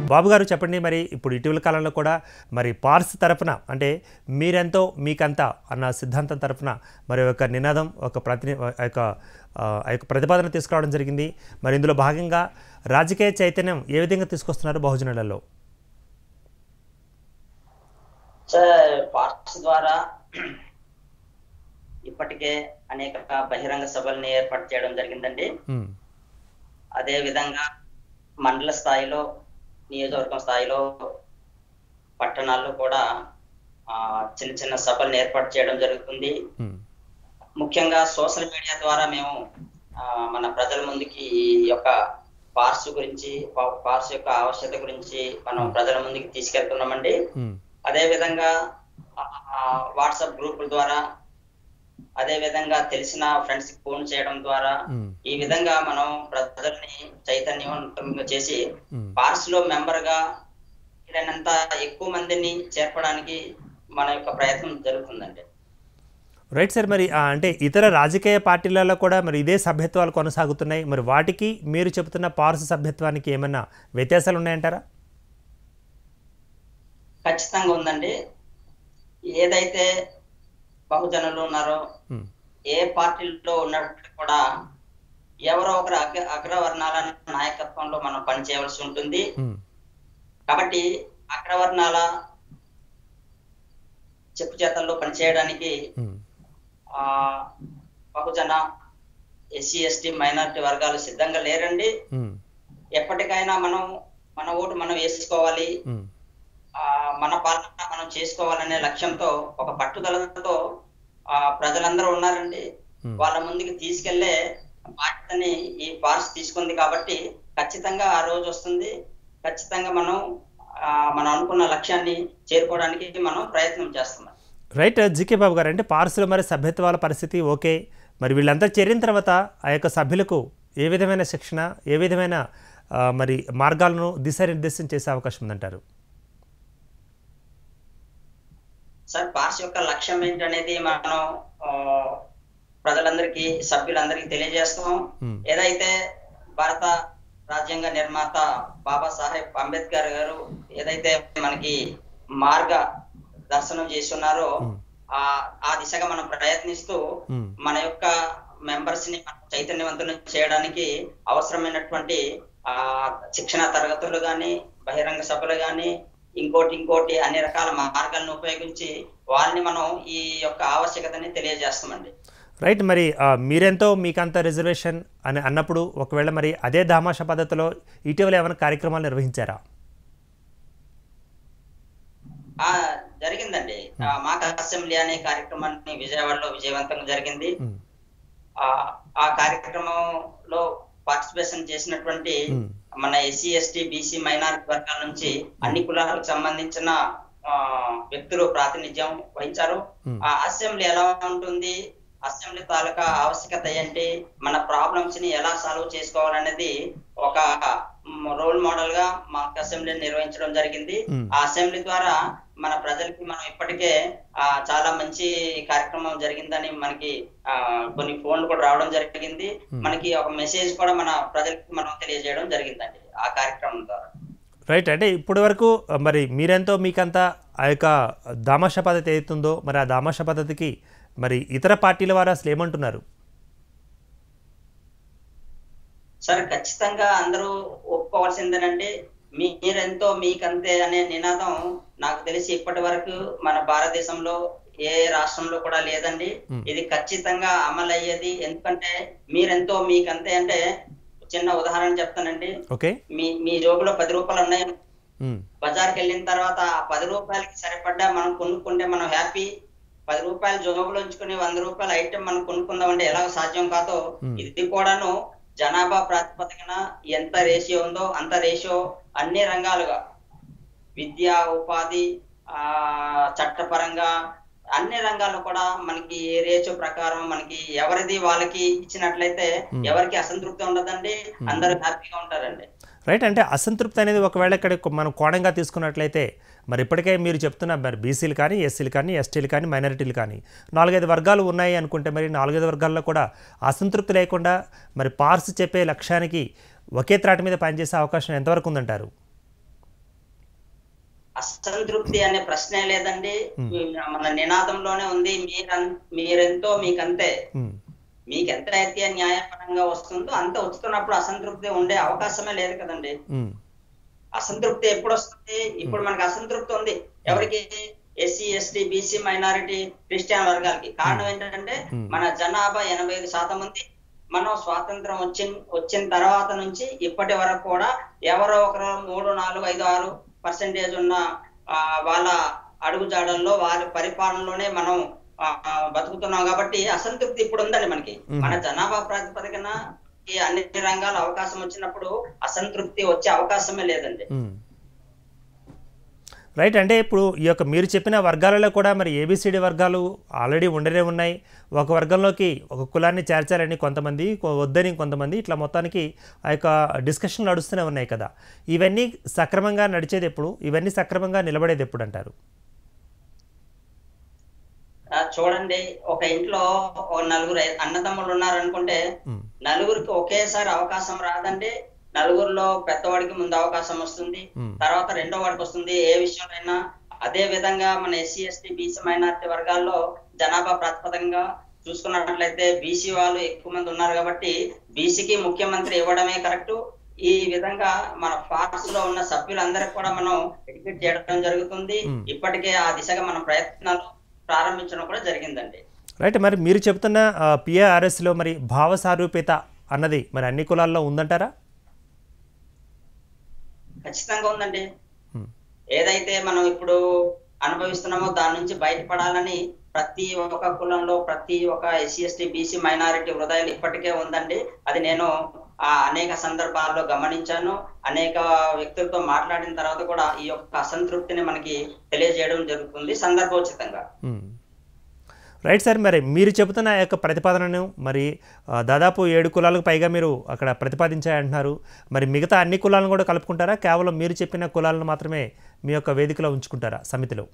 బాబు గారు చెప్పండి మరి ఇప్పుడు ఇటీవల కాలంలో కూడా మరి పార్స్ తరఫున అంటే మీరెంతో మీకంతా అన్న సిద్ధాంతం తరఫున మరి ఒక నినాదం ఒక ప్రతి యొక్క ఆ యొక్క ప్రతిపాదన తీసుకురావడం జరిగింది మరి ఇందులో భాగంగా రాజకీయ చైతన్యం ఏ విధంగా తీసుకొస్తున్నారు బహుజనులలో సార్ పార్ట్స్ ద్వారా ఇప్పటికే అనేక బహిరంగ సభల్ని ఏర్పాటు చేయడం జరిగిందండి ఉమ్, అదే విధంగా మండల స్థాయిలో నియోజకవర్గం స్థాయిలో పట్టణాల్లో కూడా ఆ, చిన్న చిన్న సభల్ని ఏర్పాటు చేయడం జరుగుతుంది ఉమ్, ముఖ్యంగా సోషల్ మీడియా ద్వారా మేము ఆ, మన ప్రజల ముందుకి ఈ యొక్క పార్స్ గురించి పా- పార్స్ యొక్క ఆవశ్యకత గురించి మనం ప్రజల ముందుకి తీసుకెళ్తున్నామండి ఉమ్, అదే విధంగా వాట్సాప్ గ్రూపుల ద్వారా అదే విధంగా తెలిసిన ఫ్రెండ్స్ కి ఫోన్ చేయడం ద్వారా ఉమ్, ఈ విధంగా మనం ప్రజల్ని చైతన్యవంతంగా చేసి ఉమ్. పార్స్ లో మెంబర్ గా వీలైనంత ఎక్కువ మందిని చేర్పడానికి మన యొక్క ప్రయత్నం జరుగుతుందండి రైట్ సార్ మరి ఆ, అంటే ఇతర రాజకీయ పార్టీలలో కూడా మరి ఇదే సభ్యత్వాలు కొనసాగుతున్నాయి మరి వాటికి మీరు చెబుతున్న పార్స్ సభ్యత్వానికి ఏమైనా వ్యత్యాసాలు ఉన్నాయంటారా ఖచ్చితంగా ఉందండి ఏదైతే బహుజనులు ఉన్నారో ఉమ్, ఏ పార్టీలో ఉన్నప్పటికీ కూడా ఎవరో ఒకరు అగ్ర అగ్రవర్ణాల నాయకత్వంలో మనం పనిచేయవలసి ఉంటుంది ఉమ్, కాబట్టి అగ్రవర్ణాల చెప్పు చేతల్లో పనిచేయడానికి ఉమ్, ఆ బహుజన ఎస్సీ ఎస్టీ మైనారిటీ వర్గాలు సిద్ధంగా లేరండి ఉమ్, ఎప్పటికైనా మనం మన ఓటు మనం వేసుకోవాలి ఉమ్, ఆ మన పాలన మనం చేసుకోవాలనే లక్ష్యంతో ఒక పట్టుదలతో ఆ ప్రజలందరూ ఉన్నారండి Hmm. వాళ్ళ ముందుకు తీసుకెళ్లే బాధ్యతని ఈ పార్స్ తీసుకుంది కాబట్టి ఖచ్చితంగా ఆ రోజు వస్తుంది ఖచ్చితంగా మనం ఆ, మనం అనుకున్న లక్ష్యాన్ని చేరుకోవడానికి మనం ప్రయత్నం చేస్తున్నాం రైట్ జీకే బాబు గారు అంటే పార్సులు మరి సభ్యత్వాల పరిస్థితి ఓకే మరి వీళ్ళంతా చేరిన తర్వాత ఆ యొక్క సభ్యులకు ఏ విధమైన శిక్షణ ఏ విధమైన ఆ, మరి మార్గాలను దిశానిర్దేశం చేసే అవకాశం ఉందంటారు సార్ పార్స్ యొక్క లక్ష్యం ఏంటనేది మనం ఆ, ప్రజలందరికీ సభ్యులందరికీ తెలియజేస్తాం Hmm. ఏదైతే భారత రాజ్యాంగ నిర్మాత బాబాసాహెబ్ అంబేద్కర్ గారు ఏదైతే మనకి మార్గ దర్శనం చేస్తున్నారో Hmm. ఆ ఆ దిశగా మనం ప్రయత్నిస్తూ ఉమ్, మన యొక్క మెంబర్స్ ని మనం చైతన్యవంతులను చేయడానికి అవసరమైనటువంటి ఆ శిక్షణ తరగతులు గాని బహిరంగ సభలు గాని ఇంకోటి ఇంకోటి అన్ని రకాల మార్గాలను ఉపయోగించి వాళ్ళని మనం ఈ యొక్క ఆవశ్యకతని తెలియజేస్తామండి రైట్ మరి ఆ, మీరెంతో మీకంత రిజర్వేషన్ అని అన్నప్పుడు ఒకవేళ మరి అదే దామాషా పద్ధతిలో ఇటీవల ఏమైనా కార్యక్రమాలు నిర్వహించారా ఆ జరిగిందండి ఆ, మాక్ అసెంబ్లీ అనే కార్యక్రమాన్ని విజయవాడలో విజయవంతంగా జరిగింది ఉమ్, ఆ ఆ కార్యక్రమంలో పార్టిసిపేషన్ చేసినటువంటి ఉమ్, మన ఎస్సీ ఎస్టీ బీసీ మైనారిటీ వర్గాల నుంచి అన్ని కులాలకు సంబంధించిన ఆ, వ్యక్తులు ప్రాతినిధ్యం వహించారు Hmm. ఆ అసెంబ్లీ ఎలా ఉంటుంది అసెంబ్లీ తాలూకా ఆవశ్యకత ఏంటి మన ప్రాబ్లమ్స్ ని ఎలా సాల్వ్ చేసుకోవాలనేది ఒక రోల్ మోడల్ గా మాకు అసెంబ్లీ నిర్వహించడం జరిగింది Hmm. ఆ అసెంబ్లీ ద్వారా మన ప్రజలకి మనం ఇప్పటికే ఆ చాలా మంచి కార్యక్రమం జరిగిందని మనకి ఆ కొన్ని ఫోన్లు కూడా రావడం జరిగింది Hmm. మనకి ఒక మెసేజ్ కూడా మన ప్రజలకి మనం తెలియజేయడం జరిగిందండి ఆ కార్యక్రమం ద్వారా రైట్ అంటే ఇప్పటి వరకు ఆ, మరి మీరెంతో మీకంతా ఆ యొక్క దామాషా పద్ధతి ఏదైతుందో మరి ఆ దామాషా పద్ధతికి మరి ఇతర పార్టీల వారు అసలు ఏమంటున్నారు సరే ఖచ్చితంగా అందరూ ఒప్పుకోవాల్సిందేనండి మీరెంతో మీకంతే అనే నినాదం నాకు తెలిసి ఇప్పటి వరకు మన భారతదేశంలో ఏ రాష్ట్రంలో కూడా లేదండి Hmm. ఇది ఖచ్చితంగా అమలు అయ్యేది ఎందుకంటే మీరెంతో మీకంతే అంటే చిన్న ఉదాహరణ చెప్తానండి ఓకే మీ మీ జోబులో పది రూపాయలు ఉన్నాయి ఉమ్, బజార్కి వెళ్ళిన తర్వాత ఆ పది రూపాయలకి సరిపడ్డా మనం కొనుక్కుంటే మనం హ్యాపీ పది రూపాయలు జోబులో ఉంచుకుని వంద రూపాయల ఐటెం మనం కొనుక్కుందాం అంటే ఎలా సాధ్యం కాదో Hmm. ఇది కూడాను జనాభా ప్రాతిపదికన ఎంత రేషియో ఉందో అంత రేషియో అన్ని రంగాలుగా విద్య ఉపాధి ఆ చట్టపరంగా అన్ని రంగాల్లో కూడా మనకి ఏ రేషియో ప్రకారం మనకి ఎవరిది వాళ్ళకి ఇచ్చినట్లయితే Hmm. ఎవరికి అసంతృప్తి ఉండదండి అందరూ హ్యాపీగా ఉంటారండి రైట్ అంటే అసంతృప్తి అనేది ఒకవేళ ఇక్కడ మనం కోణంగా తీసుకున్నట్లయితే మరి ఇప్పటికే మీరు చెప్తున్న మరి బీసీలు కానీ ఎస్సీలు కానీ ఎస్టీలు కానీ మైనారిటీలు కానీ నాలుగైదు వర్గాలు ఉన్నాయి అనుకుంటే మరి నాలుగైదు వర్గాల్లో కూడా అసంతృప్తి లేకుండా మరి పార్స్ చెప్పే లక్ష్యానికి ఒకే త్రాటి మీద పనిచేసే అవకాశం ఎంతవరకు ఉందంటారు అసంతృప్తి అనే ప్రశ్నే లేదండి మన నినాదంలోనే ఉంది మీరన్ మీరెంతో మీకంతే ఉమ్, మీకు ఎంత అయితే న్యాయపరంగా వస్తుందో అంత వస్తున్నప్పుడు అసంతృప్తి ఉండే అవకాశమే లేదు కదండి ఉమ్, అసంతృప్తి ఎప్పుడు వస్తుంది ఇప్పుడు మనకు అసంతృప్తి ఉంది ఎవరికి SC ST BC minority Christian వర్గాలకి కారణం ఏంటంటే Hmm. మన జనాభా ఎనభై ఐదు శాతం ఉంది మనం స్వాతంత్రం వచ్చిన వచ్చిన తర్వాత నుంచి ఇప్పటి వరకు కూడా ఎవరో ఒకరు మూడు నాలుగు ఐదు ఆరు పర్సెంటేజ్ ఉన్న ఆ, వాళ్ళ అడుగుజాడల్లో వారి పరిపాలనలోనే మనం ఆ, ఆ, బతుకుతున్నాం కాబట్టి అసంతృప్తి ఇప్పుడు ఉందండి మనకి Hmm. మన జనాభా ప్రాతిపదికన ఈ అన్ని రంగాల అవకాశం వచ్చినప్పుడు అసంతృప్తి వచ్చే అవకాశమే లేదండి ఉమ్. రైట్ అంటే ఇప్పుడు ఈ యొక్క మీరు చెప్పిన వర్గాలలో కూడా మరి ఏబిసిడి వర్గాలు ఆల్రెడీ ఉండనే ఉన్నాయి ఒక వర్గంలోకి ఒక కులాన్ని చేర్చాలని కొంతమంది కొ- వద్దని కొంతమంది ఇట్లా మొత్తానికి ఆ యొక్క డిస్కషన్లు నడుస్తూనే ఉన్నాయి కదా ఇవన్నీ సక్రమంగా నడిచేది ఎప్పుడు ఇవన్నీ సక్రమంగా నిలబడేది ఎప్పుడు అంటారు ఆ, చూడండి ఒక ఇంట్లో ఒక నలుగురు ఐ- అన్నదమ్ములు ఉన్నారు అనుకుంటే ఉమ్, నలుగురికి ఒకేసారి అవకాశం రాదండి నలుగురిలో పెద్దవాడికి ముందు అవకాశం వస్తుంది ఉమ్, తర్వాత రెండో వాడికి వస్తుంది ఏ విషయంలో అదే విధంగా మన ఎస్సీ ఎస్టీ బీసీ మైనారిటీ వర్గాల్లో జనాభా ప్రాతిపదికంగా చూసుకున్నట్లయితే బీసీ వాళ్ళు ఎక్కువ మంది ఉన్నారు కాబట్టి బీసీకి ముఖ్యమంత్రి ఇవ్వడమే కరెక్ట్ ఈ విధంగా మన పార్ట్స్ లో ఉన్న సభ్యులందరికీ కూడా మనం ఎడ్యుకేట్ చేయడం జరుగుతుంది Hmm. ఇప్పటికే ఆ దిశగా మన ప్రయత్నాలు ప్రారంభించడం కూడా జరిగిందండి రైట్ మరి మీరు చెప్తున్న పిఆర్ఎస్లో మరి భావ సారూప్యత అన్నది మరి అన్ని కులాల్లో ఉందంటారా ఖచ్చితంగా ఉందండి ఉమ్, ఏదైతే మనం ఇప్పుడు అనుభవిస్తున్నామో దాని నుంచి బయటపడాలని ప్రతి ఒక్క కులంలో ప్రతి ఒక్క ఎస్సీ ఎస్టీ బీసీ మైనారిటీ హృదయాలు ఇప్పటికే ఉందండి అది నేను ఆ అనేక సందర్భాల్లో గమనించాను అనేక వ్యక్తులతో మాట్లాడిన తర్వాత కూడా ఈ యొక్క అసంతృప్తిని మనకి తెలియజేయడం జరుగుతుంది సందర్భోచితంగా మ్మ్. రైట్ సార్ మరి మీరు చెబుతున్న ఆ యొక్క ప్రతిపాదనను మరి ఆ, దాదాపు ఏడు కులాలకు పైగా మీరు అక్కడ ప్రతిపాదించాయంటున్నారు మరి మిగతా అన్ని కులాలను కూడా కలుపుకుంటారా కేవలం మీరు చెప్పిన కులాలను మాత్రమే మీ యొక్క వేదికలో ఉంచుకుంటారా సమితిలో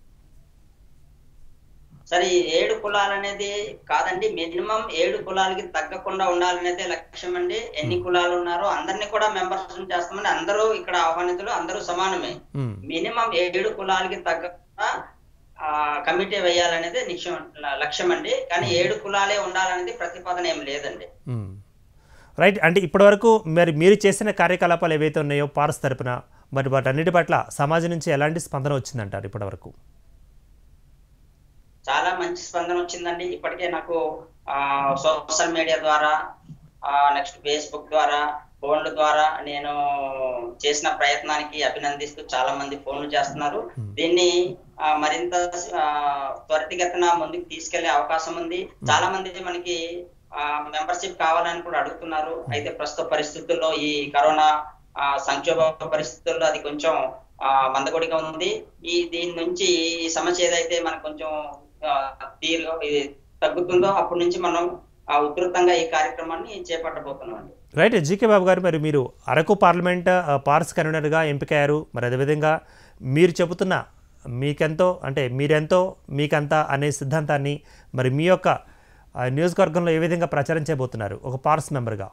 సరే ఈ ఏడు కులాలు అనేది కాదండి మినిమం ఏడు కులాలకి తగ్గకుండా ఉండాలనేదే లక్ష్యం అండి ఎన్ని కులాలు ఉన్నారో అందరినీ కూడా మెంబర్స్ చేస్తామని అందరూ ఇక్కడ ఆహ్వానితులు అందరూ సమానమే మ్మ్. మినిమం ఏడు కులాలకి తగ్గకుండా ఆ, కమిటీ వేయాలనేది నిక్షం లక్ష్యం అండి కానీ ఏడు కులాలే ఉండాలనేది ప్రతిపాదన ఏం లేదండి మ్మ్. రైట్ అంటే ఇప్పటివరకు మరి మీరు చేసిన కార్యకలాపాలు ఏవైతే ఉన్నాయో పారస్ తరపున మరి వాటన్నిటి పట్ల సమాజం నుంచి ఎలాంటి స్పందన వచ్చిందంటారు ఇప్పటివరకు చాలా మంచి స్పందన వచ్చిందండి ఇప్పటికే నాకు ఆ సోషల్ మీడియా ద్వారా నెక్స్ట్ ఫేస్బుక్ ద్వారా ఫోన్ల ద్వారా నేను చేసిన ప్రయత్నానికి అభినందిస్తూ చాలా మంది ఫోన్లు చేస్తున్నారు దీన్ని ఆ, మరింత ఆ, త్వరితగతిన ముందుకు తీసుకెళ్లే అవకాశం ఉంది చాలా మంది మనకి మెంబర్షిప్ కావాలని కూడా అడుగుతున్నారు అయితే ప్రస్తుత పరిస్థితుల్లో ఈ కరోనా ఆ, సంక్షోభ పరిస్థితుల్లో అది కొంచెం ఆ, మందకొడిగా ఉంది ఈ దీని నుంచి ఈ సమస్య ఏదైతే మనకు కొంచెం ఆ, తీరు ఇది తగ్గుతుందో అప్పటి నుంచి మనం ఆ, ఉధృతంగా ఈ కార్యక్రమాన్ని చేపట్టబోతున్నాం అండి రైట్ జీకే బాబు గారు మరి మీరు అరకు పార్లమెంట్ ఆ, పార్స్ కన్వీనర్గా ఎంపికయ్యారు మరి అదేవిధంగా మీరు చెబుతున్న మీకెంతో అంటే మీరెంతో మీకంతా అనే సిద్ధాంతాన్ని మరి మీ యొక్క ఆ, నియోజకవర్గంలో ఏ విధంగా ప్రచారం చేయబోతున్నారు ఒక పార్స్ మెంబర్గా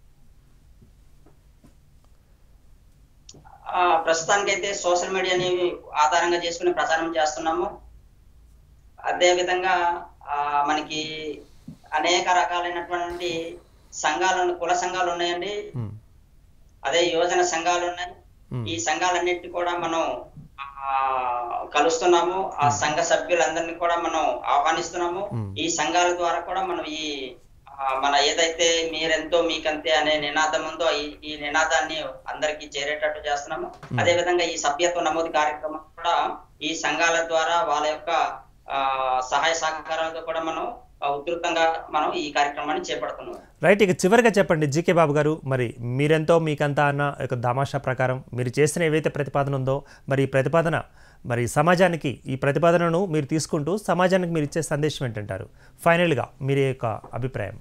ఆ, ప్రస్తుతానికైతే సోషల్ మీడియాని ఆధారంగా చేసుకుని ప్రచారం చేస్తున్నాము అదే విధంగా ఆ, మనకి అనేక రకాలైనటువంటి సంఘాలు కుల సంఘాలు ఉన్నాయండి మ్మ్. అదే యువజన సంఘాలు ఉన్నాయి మ్మ్. ఈ సంఘాలన్నింటినీ కూడా మనం ఆ, కలుస్తున్నాము ఆ సంఘ సభ్యులందరినీ కూడా మనం ఆహ్వానిస్తున్నాము మ్మ్. ఈ సంఘాల ద్వారా కూడా మనం ఈ ఆ, మన ఏదైతే మీరెంతో మీకంతే అనే నినాదం ఉందో ఈ ఈ నినాదాన్ని అందరికీ చేరేటట్టు చేస్తున్నాము అదే విధంగా ఈ సభ్యత్వ నమోదు కార్యక్రమం కూడా ఈ సంఘాల ద్వారా వాళ్ళ యొక్క ఆ, సహాయ సహకారాలతో కూడా మనం ఆ, ఉధృతంగా మనం ఈ కార్యక్రమాన్ని చేపడుతున్నాం రైట్ ఇక చివరిగా చెప్పండి జీకే బాబు గారు మరి మీరెంతో మీకంతా అన్న యొక్క దామాషా ప్రకారం మీరు చేసిన ఏవైతే ప్రతిపాదన ఉందో మరి ఈ ప్రతిపాదన మరి సమాజానికి ఈ ప్రతిపాదనను మీరు తీసుకుంటూ సమాజానికి మీరు ఇచ్చే సందేశం ఏంటంటారు ఫైనల్గా మీరు యొక్క అభిప్రాయం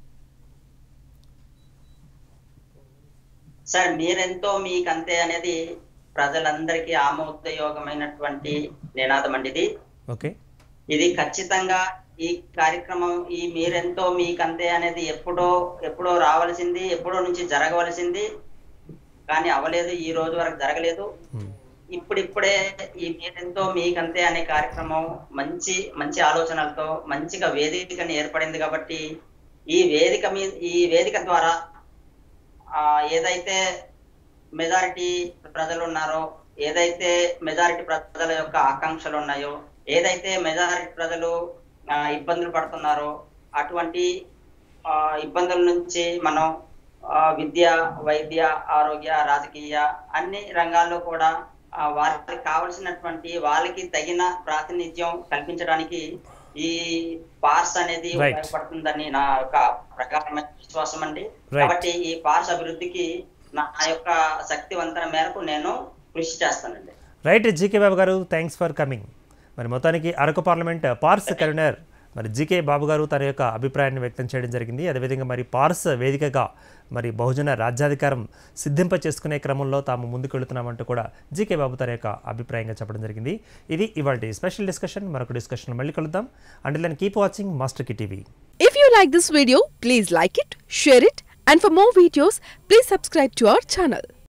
సార్ మీరెంతో మీకంతే అనేది ప్రజలందరికీ ఆమోదయోగమైనటువంటి నినాదం అండి ఇది ఓకే ఇది ఖచ్చితంగా ఈ కార్యక్రమం ఈ మీరెంతో మీకంతే అనేది ఎప్పుడో ఎప్పుడో రావలసింది ఎప్పుడో నుంచి జరగవలసింది కానీ అవలేదు ఈ రోజు వరకు జరగలేదు మ్మ్. ఇప్పుడిప్పుడే ఈ మీరెంతో మీకంతే అనే కార్యక్రమం మంచి మంచి ఆలోచనలతో మంచిగా వేదికని ఏర్పడింది కాబట్టి ఈ వేదిక మీద ఈ వేదిక ద్వారా ఆ ఏదైతే మెజారిటీ ప్రజలు ఉన్నారో ఏదైతే మెజారిటీ ప్రజల యొక్క ఆకాంక్షలు ఉన్నాయో ఏదైతే మెజారిటీ ప్రజలు ఆ, ఇబ్బందులు పడుతున్నారో అటువంటి ఆ, ఇబ్బందుల నుంచి మనం ఆ, విద్య వైద్య ఆరోగ్య రాజకీయ అన్ని రంగాల్లో కూడా ఆ, వారికి కావలసినటువంటి వాళ్ళకి తగిన ప్రాతినిధ్యం కల్పించడానికి ఈ పార్స్ అనేది Right. ఉపయోగపడుతుందని నా యొక్క ప్రకారమైన విశ్వాసం అండి Right. కాబట్టి ఈ పార్స్ అభివృద్ధికి నా యొక్క శక్తివంతన మేరకు నేను కృషి చేస్తానండి రైట్ జీకే బాబు గారు థ్యాంక్స్ ఫర్ కమింగ్ మరి మొత్తానికి అరకు పార్లమెంట్ పార్స్ కన్వీనర్ మరి జీకే బాబు గారు తన యొక్క అభిప్రాయాన్ని వ్యక్తం చేయడం జరిగింది అదేవిధంగా మరి పార్స్ వేదికగా మరి బహుజన రాజ్యాధికారం సిద్ధింప చేసుకునే క్రమంలో తాము ముందుకు వెళుతున్నామంటూ కూడా జీకే బాబు తన యొక్క అభిప్రాయంగా చెప్పడం జరిగింది ఇది ఇవాళ స్పెషల్ డిస్కషన్ మరొక డిస్కషన్ మళ్ళీ కలుద్దాం and then keep watching master కి TV If you like this video, please like it, share it, and for more videos, please subscribe to our channel.